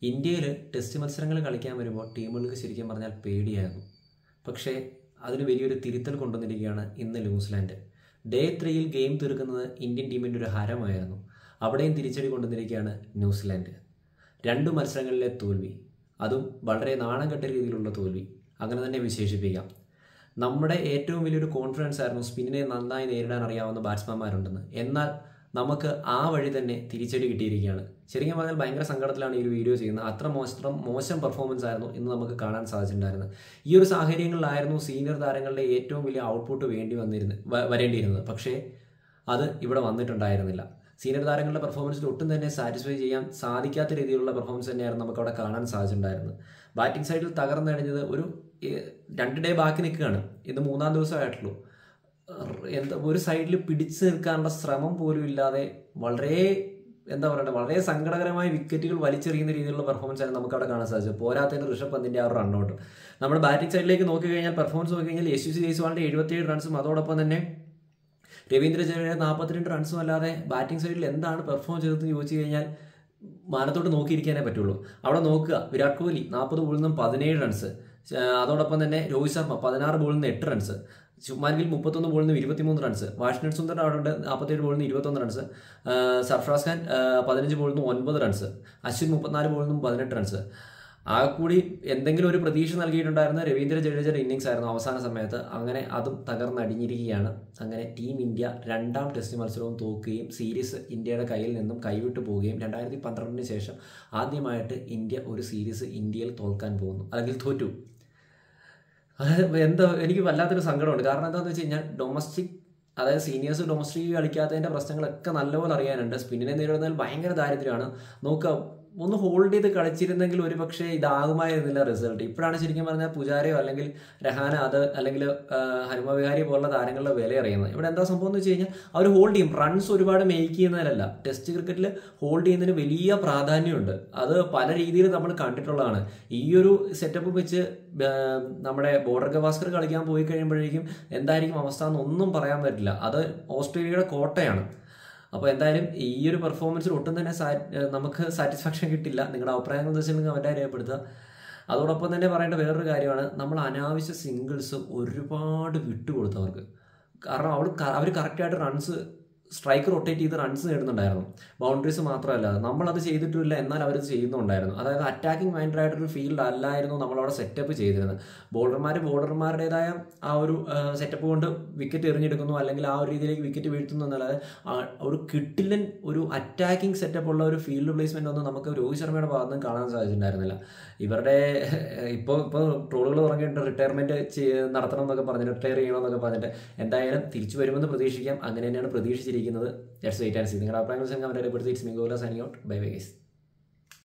ഇന്ത്യയിൽ ടെസ്റ്റ് മത്സരങ്ങൾ കളിക്കാൻ വരുമ്പോൾ ടീമുകൾക്ക് ശരിക്കും പറഞ്ഞാൽ പേടിയായിരുന്നു പക്ഷേ അതിന് വലിയൊരു തിരുത്തൽ കൊണ്ടുവന്നിരിക്കുകയാണ് ഇന്ന് ന്യൂസിലാൻഡ് ഡേ ത്രീയിൽ ഗെയിം തീർക്കുന്നത് ഇന്ത്യൻ ടീമിൻ്റെ ഒരു ഹരമായിരുന്നു അവിടെയും തിരിച്ചടി കൊണ്ടുവന്നിരിക്കുകയാണ് ന്യൂസിലാൻഡ് രണ്ട് മത്സരങ്ങളിലെ തോൽവി അതും വളരെ നാണം കെട്ട രീതിയിലുള്ള തോൽവി അങ്ങനെ തന്നെ വിശേഷിപ്പിക്കാം നമ്മുടെ ഏറ്റവും വലിയൊരു കോൺഫിഡൻസ് ആയിരുന്നു സ്പിന്നിനെ നന്നായി നേരിടാൻ അറിയാവുന്ന ബാറ്റ്സ്മാൻമാരുണ്ടെന്ന് എന്നാൽ നമുക്ക് ആ വഴി തന്നെ തിരിച്ചടി കിട്ടിയിരിക്കുകയാണ് ശരിക്കും പറഞ്ഞാൽ ഭയങ്കര സങ്കടത്തിലാണ് ഈ ഒരു വീഡിയോ ചെയ്യുന്നത് അത്ര മോശം മോശം പെർഫോമൻസ് ആയിരുന്നു ഇന്ന് നമുക്ക് കാണാൻ സാധിച്ചിട്ടുണ്ടായിരുന്നത് ഈ ഒരു സാഹചര്യങ്ങളിലായിരുന്നു സീനിയർ താരങ്ങളുടെ ഏറ്റവും വലിയ ഔട്ട്പുട്ട് വേണ്ടി വന്നിരുന്നത് വ- വരേണ്ടിയിരുന്നത് പക്ഷേ അത് ഇവിടെ വന്നിട്ടുണ്ടായിരുന്നില്ല സീനിയർ താരങ്ങളുടെ പെർഫോമൻസിൽ ഒട്ടും തന്നെ സാറ്റിസ്ഫൈ ചെയ്യാൻ സാധിക്കാത്ത രീതിയിലുള്ള പെർഫോമൻസ് തന്നെയായിരുന്നു നമുക്ക് അവിടെ കാണാൻ സാധിച്ചിട്ടുണ്ടായിരുന്നത് ബാറ്റിംഗ് സൈഡിൽ തകർന്നടിഞ്ഞത് ഒരു ഏഹ്, രണ്ട് ഡേ ബാക്കി നിൽക്കുകയാണ് ഇന്ന് മൂന്നാം ദിവസമായിട്ടുള്ളൂ എന്താ ഒരു സൈഡിൽ പിടിച്ചു നിൽക്കാനുള്ള ശ്രമം പോലും ഇല്ലാതെ വളരെ എന്താ പറയണ്ടത് വളരെ സങ്കടകരമായ വിക്കറ്റുകൾ വലിച്ചെറിയുന്ന രീതിയിലുള്ള പെർഫോമൻസ് ആണ് നമുക്ക് അവിടെ കാണാൻ സാധിച്ചത് പോരാത്തതിന് ഋഷഭ് പന്തിന്റെ ആ ഒരു റണ്ണൗട്ട് നമ്മുടെ ബാറ്റിംഗ് സൈഡിലേക്ക് നോക്കി കഴിഞ്ഞാൽ പെർഫോമൻസ് നോക്കി കഴിഞ്ഞാൽ യശു ജയ്സ്വാളിന്റെ എഴുപത്തിയേഴ് റൺസും അതോടൊപ്പം തന്നെ രവീന്ദ്ര ജഡേജ നാൽപ്പത്തിരണ്ട് റൺസും അല്ലാതെ ബാറ്റിംഗ് സൈഡിൽ എന്താണ് പെർഫോം ചെയ്തതെന്ന് ചോദിച്ചു കഴിഞ്ഞാൽ മാനത്തോട്ട് നോക്കിയിരിക്കാനേ പറ്റുള്ളൂ അവിടെ നോക്കുക വിരാട് കോഹ്ലി നാൽപ്പത് ബോളിൽ നിന്നും പതിനേഴ് റൺസ് അതോടൊപ്പം തന്നെ രോഹിത് ശർമ്മ പതിനാറ് ബോളിൽ നിന്ന് എട്ട് റൺസ് ശുഭ്മാൻ ഗിൽ മുപ്പത്തൊന്ന് ബോളിൽ നിന്ന് ഇരുപത്തിമൂന്ന് റൺസ് വാഷിംഗ്ടൺ സുന്ദർ അവിടെ ഉണ്ട് നാൽപ്പത്തേഴ് ബോളിൽ നിന്ന് ഇരുപത്തൊന്ന് റൺസ് സർഫറാസ് ഖാൻ ആ, പതിനഞ്ച് ബോളിൽ നിന്ന് ഒൻപത് റൺസ് അശ്വിൻ മുപ്പത്തിനാല് ബോളിൽ നിന്നും പതിനെട്ട് റൺസ് ആ കൂടി എന്തെങ്കിലും ഒരു പ്രതീക്ഷ നൽകിയിട്ടുണ്ടായിരുന്ന രവീന്ദ്ര ജഡേജയുടെ ഇന്നിങ്സ് ആയിരുന്നു അവസാന സമയത്ത് അങ്ങനെ അതും തകർന്നടിഞ്ഞിരിക്കുകയാണ് അങ്ങനെ ടീം ഇന്ത്യ രണ്ടാം ടെസ്റ്റ് മത്സരവും തോക്കുകയും സീരീസ് ഇന്ത്യയുടെ കയ്യിൽ നിന്നും കൈവിട്ടു പോവുകയും രണ്ടായിരത്തി പന്ത്രണ്ടിന് ശേഷം ആദ്യമായിട്ട് ഇന്ത്യ ഒരു സീരീസ് ഇന്ത്യയിൽ തോൽക്കാൻ പോകുന്നു അല്ലെങ്കിൽ തോറ്റു അതായത് എന്താ എനിക്ക് വല്ലാത്തൊരു സങ്കടമുണ്ട് കാരണം എന്താണെന്ന് വെച്ച് കഴിഞ്ഞാൽ ഡൊമസ്റ്റിക് അതായത് സീനിയേഴ്സ് ഡൊമസ്റ്റിക് കളിക്കാത്തതിൻ്റെ പ്രശ്നങ്ങളൊക്കെ നല്ലപോലെ അറിയാനുണ്ട് സ്പിന്നിനെ നേരിടുന്നതിൽ ഭയങ്കര ദാരിദ്ര്യമാണ് നോക്കുക ഒന്ന് ഹോൾഡ് ചെയ്ത് കളിച്ചിരുന്നെങ്കിൽ ഒരു പക്ഷേ ഇതാകുമായിരുന്നില്ല റിസൾട്ട് ഇപ്പോഴാണ് ശരിക്കും പറഞ്ഞാൽ പുജാരയോ അല്ലെങ്കിൽ രഹാന അത് അല്ലെങ്കിൽ ആ, ഹനുമ വിഹാരി പോലുള്ള താരങ്ങളുടെ വില അറിയുന്നത് ഇവിടെ എന്താ സംഭവം എന്ന് വെച്ച് കഴിഞ്ഞാൽ അവർ ഹോൾഡ് ചെയ്യും റൺസ് ഒരുപാട് മേക്ക് ചെയ്യുന്നതിലല്ല ടെസ്റ്റ് ക്രിക്കറ്റിൽ ഹോൾഡ് ചെയ്യുന്നതിന് വലിയ പ്രാധാന്യമുണ്ട് അത് പല രീതിയിൽ നമ്മൾ കണ്ടിട്ടുള്ളതാണ് ഈ ഒരു സെറ്റപ്പ് വെച്ച് ആ, നമ്മുടെ ബോർഡർ ഗവാസ്കർ കളിക്കാൻ പോയി കഴിയുമ്പോഴേക്കും എന്തായിരിക്കും അവസ്ഥ എന്നൊന്നും പറയാൻ പറ്റില്ല അത് ഓസ്ട്രേലിയയുടെ കോട്ടയാണ് അപ്പോൾ എന്തായാലും ഈ ഒരു പെർഫോമൻസിൽ ഒട്ടും തന്നെ സാ- ഏഹ് നമുക്ക് സാറ്റിസ്ഫാക്ഷൻ കിട്ടില്ല നിങ്ങളുടെ അഭിപ്രായങ്ങൾ എന്താ വെച്ചാൽ കമൻറ്റ് രേഖപ്പെടുത്തുക അതോടൊപ്പം തന്നെ പറയേണ്ട വേറൊരു കാര്യമാണ് നമ്മൾ അനാവശ്യ സിംഗിൾസ് ഒരുപാട് വിട്ടുകൊടുത്തവർക്ക് കാരണം അവൾ അവർ കറക്റ്റായിട്ട് റൺസ് സ്ട്രൈക്ക് റൊട്ടേറ്റ് ചെയ്ത് റൺസ് നേടുന്നുണ്ടായിരുന്നു ബൗണ്ടറീസ് മാത്രമല്ല നമ്മളത് ചെയ്തിട്ടില്ല എന്നാൽ അവർ ചെയ്യുന്നുണ്ടായിരുന്നു അതായത് അറ്റാക്കിംഗ് മൈൻഡഡ് ആയിട്ടൊരു ഫീൽഡ് അല്ലായിരുന്നു നമ്മളവിടെ സെറ്റപ്പ് ചെയ്തിരുന്നത് ബോളർമാർ ബോളർമാരുടേതായ ആ ഒരു സെറ്റപ്പ് കൊണ്ട് വിക്കറ്റ് എറിഞ്ഞെടുക്കുന്നു അല്ലെങ്കിൽ ആ ഒരു രീതിയിലേക്ക് വിക്കറ്റ് വീഴ്ത്തുന്നു എന്നല്ലാതെ ആ ഒരു കിട്ടില്ലൻ ഒരു അറ്റാക്കിംഗ് സെറ്റപ്പ് ഉള്ള ഒരു ഫീൽഡ് പ്ലേസ്മെന്റ് ഒന്നും നമുക്ക് രോഹിത് ശർമ്മയുടെ ഭാഗത്ത് നിന്ന് കാണാൻ സാധിച്ചിട്ടുണ്ടായിരുന്നില്ല ഇവരുടെ ഇപ്പോൾ ഇപ്പോൾ ട്രോളുകൾ പറഞ്ഞിട്ട് റിട്ടയർമെന്റ് നടത്തണം എന്നൊക്കെ പറഞ്ഞിട്ട് റിട്ടയർ ചെയ്യണം എന്നൊക്കെ പറഞ്ഞിട്ട് എന്തായാലും തിരിച്ചു വരുമെന്ന് പ്രതീക്ഷിക്കാം അങ്ങനെ തന്നെയാണ് പ്രതീക്ഷിച്ചിരിക്കുന്നത് ലെറ്റ്സ് വെയിറ്റ് ആൻഡ് സി നിങ്ങളുടെ അഭിപ്രായങ്ങൾ കമന്റ് രേഖപ്പെടുത്തി it's me Gola signing out bye bye guys